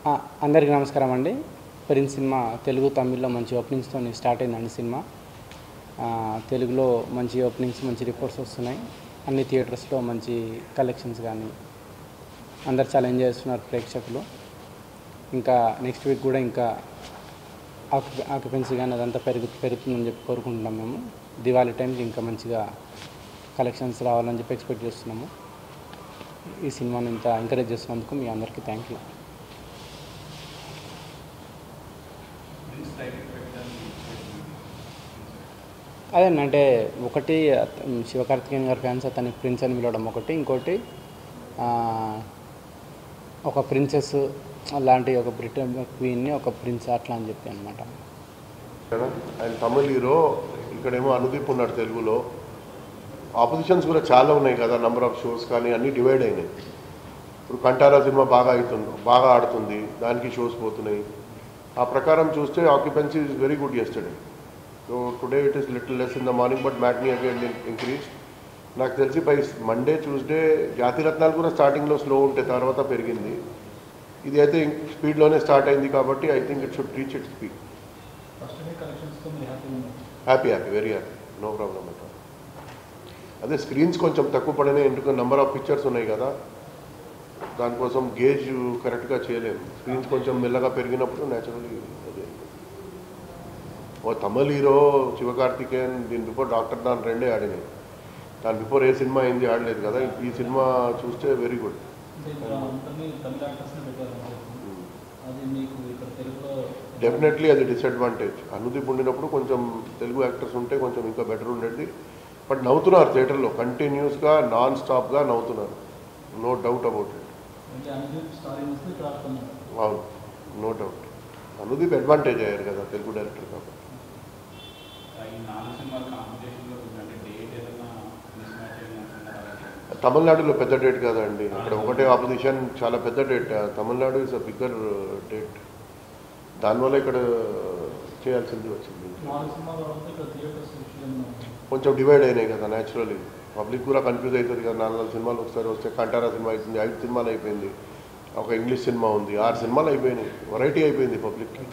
ఆ, అందరికీ నమస్కారం అండి ప్రిన్స్ సినిమా తెలుగు తమిళ్లో మంచి ఓపెనింగ్స్తో స్టార్ట్ అయిందండి సినిమా ఆ, తెలుగులో మంచి ఓపెనింగ్స్ మంచి రిపోర్ట్స్ వస్తున్నాయి అన్ని థియేటర్స్లో మంచి కలెక్షన్స్ కానీ అందరు చాలా ఎంజాయ్ చేస్తున్నారు ప్రేక్షకులు ఇంకా నెక్స్ట్ వీక్ కూడా ఇంకా ఆక్యుపె ఆక్యుపెన్సీ కానీ అదంతా పెరుగు పెరుగుతుందని చెప్పి కోరుకుంటున్నాం మేము దివాళీ టైంకి ఇంకా మంచిగా కలెక్షన్స్ రావాలని చెప్పి ఎక్స్పెక్ట్ చేస్తున్నాము ఈ సినిమాని ఇంత ఎంకరేజ్ చేస్తున్నందుకు మీ అందరికీ థ్యాంక్ యూ అదే అంటే ఒకటి అత- శివకార్తికేయన్ గారి ఫ్యాన్స్ అతని ప్రిన్స్ అని పిలవడం ఒకటి ఇంకోటి ఆ, ఒక ప్రిన్సెస్ లాంటి ఒక బ్రిటన్ క్వీన్ని ఒక ప్రిన్స్ అట్లా అని చెప్పి అనమాట కదా ఆయన తమిళ్ హీరో ఇక్కడేమో అనుదీప్ ఉన్నాడు తెలుగులో ఆపోజిషన్స్ కూడా చాలా ఉన్నాయి కదా నంబర్ ఆఫ్ షోస్ కానీ అన్నీ డివైడ్ అయినాయి ఇప్పుడు కంటారా సినిమా బాగా అవుతుంది బాగా ఆడుతుంది దానికి షోస్ పోతున్నాయి ఆ ప్రకారం చూస్తే occupancy is very good yesterday so today it is little less in the morning but matinee again increase నాకు తెలిసి బై మండే ట్యూస్డే జాతిరత్నాలు కూడా స్టార్టింగ్లో స్లో ఉంటే తర్వాత పెరిగింది ఇది అయితే స్పీడ్లోనే స్టార్ట్ అయింది కాబట్టి I think it should reach it speed first day కలెక్షన్స్తో మీరు హ్యాపీ ఉన్నారు happy happy very happy no problem at అదే స్క్రీన్స్ కొంచెం తక్కువ పడినాయి ఎందుకంటే నెంబర్ ఆఫ్ పిక్చర్స్ ఉన్నాయి కదా దానికోసం గేజ్ కరెక్ట్గా చేయలేము స్క్రీన్స్ కొంచెం మెల్లగా పెరిగినప్పుడు న్యాచురల్లీ అదే ఓ తమిళ్ హీరో శివకార్తికేయన్ దీని బిఫోర్ డాక్టర్ దాని రెండే ఆడినాయి దాని బిఫోర్ ఏ సినిమా అయింది ఆడలేదు కదా ఈ సినిమా చూస్తే వెరీ గుడ్ అంటే ఇక్కడ అందరినీ తమిళ యాక్టర్స్ని పెట్టారు అది మీకు ఇక్కడ తెలుగులో డెఫినెట్లీ అది డిసడ్వాంటేజ్ అనుదీప్ ఉండినప్పుడు కొంచెం తెలుగు యాక్టర్స్ ఉంటే కొంచెం ఇంకా బెటర్ ఉండేది బట్ నవ్వుతున్నారు థియేటర్లో కంటిన్యూస్గా నాన్ స్టాప్గా నవ్వుతున్నారు నో డౌట్ అబౌట్ ఇట్ అంటే అనుదీప్ స్టారీ నుంచి ఇక్కడ ఆడుతున్నారు అవును నో డౌట్ అనుదీప్ అడ్వాంటేజ్ అయ్యారు కదా తెలుగు డైరెక్టర్ కాబట్టి ఈ నాలుగు సినిమాల కాంపిటీషన్లో అంటే డేట్ ఏదైనా మిస్ మ్యాచ్ అయినా తమిళనాడులో పెద్ద డేట్ కదండి అక్కడ ఒకటే ఆపోజిషన్ చాలా పెద్ద date Tamil Nadu is a bigger date దానివల్ల ఇక్కడ చేయాల్సింది వచ్చింది నాలుగు సినిమాలు వరకు ఇక్కడ థియేటర్స్ విషయం కొంచెం డివైడ్ అయినాయి కదా న్యాచురల్లీ పబ్లిక్ కూడా కన్ఫ్యూజ్ అవుతుంది కదా నాలుగు నాలుగు సినిమాలు ఒకసారి వస్తే కంటారా సినిమా అయిపోయింది ఐదు సినిమాలు అయిపోయింది ఒక ఇంగ్లీష్ సినిమా ఉంది ఆరు సినిమాలు అయిపోయినాయి వెరైటీ అయిపోయింది పబ్లిక్కి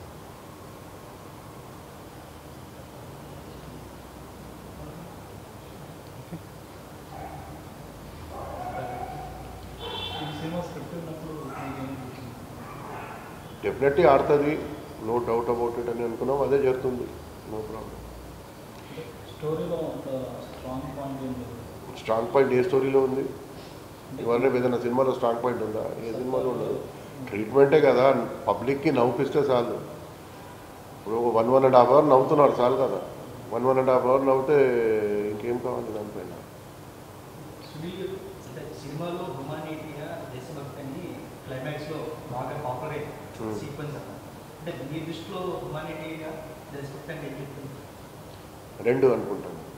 ఈ సినిమా స్క్రిప్ట్ ఉన్నప్పుడు మీకు ఏమనిపించింది డెఫినెట్లీ ఆడుతుంది నో డౌట్ అబౌట్ ఇట్ అని అనుకున్నాం అదే జరుగుతుంది నో ప్రాబ్లం అంటే స్టోరీలో అంత స్ట్రాంగ్ పాయింట్ ఏం లేదు స్ట్రాంగ్ పాయింట్ ఏ స్టోరీలో ఉంది ఇవన్నీ ఏదైనా సినిమాలో స్ట్రాంగ్ పాయింట్ ఉందా ఏ సినిమాలో ఉండదు ట్రీట్మెంటే కదా పబ్లిక్కి నవ్వుపిస్తే చాలు ఇప్పుడు ఒక one one and half hour నవ్వుతున్నారు చాలు కదా one one and half hour నవ్వుతే ఇంకేం కావాలి దానిపైన సునీల్ అంటే సినిమాలో హ్యుమానిటీగా దేశభక్తి అని క్లైమాక్స్లో బాగా పాపులర్ Hmm. సీక్వెన్స్ అన్న అంటే మీ దృష్టిలో హ్యుమానిటీగా దేశభక్తి అంటే ఏం చెప్తుంది రెండు అనుకుంటాను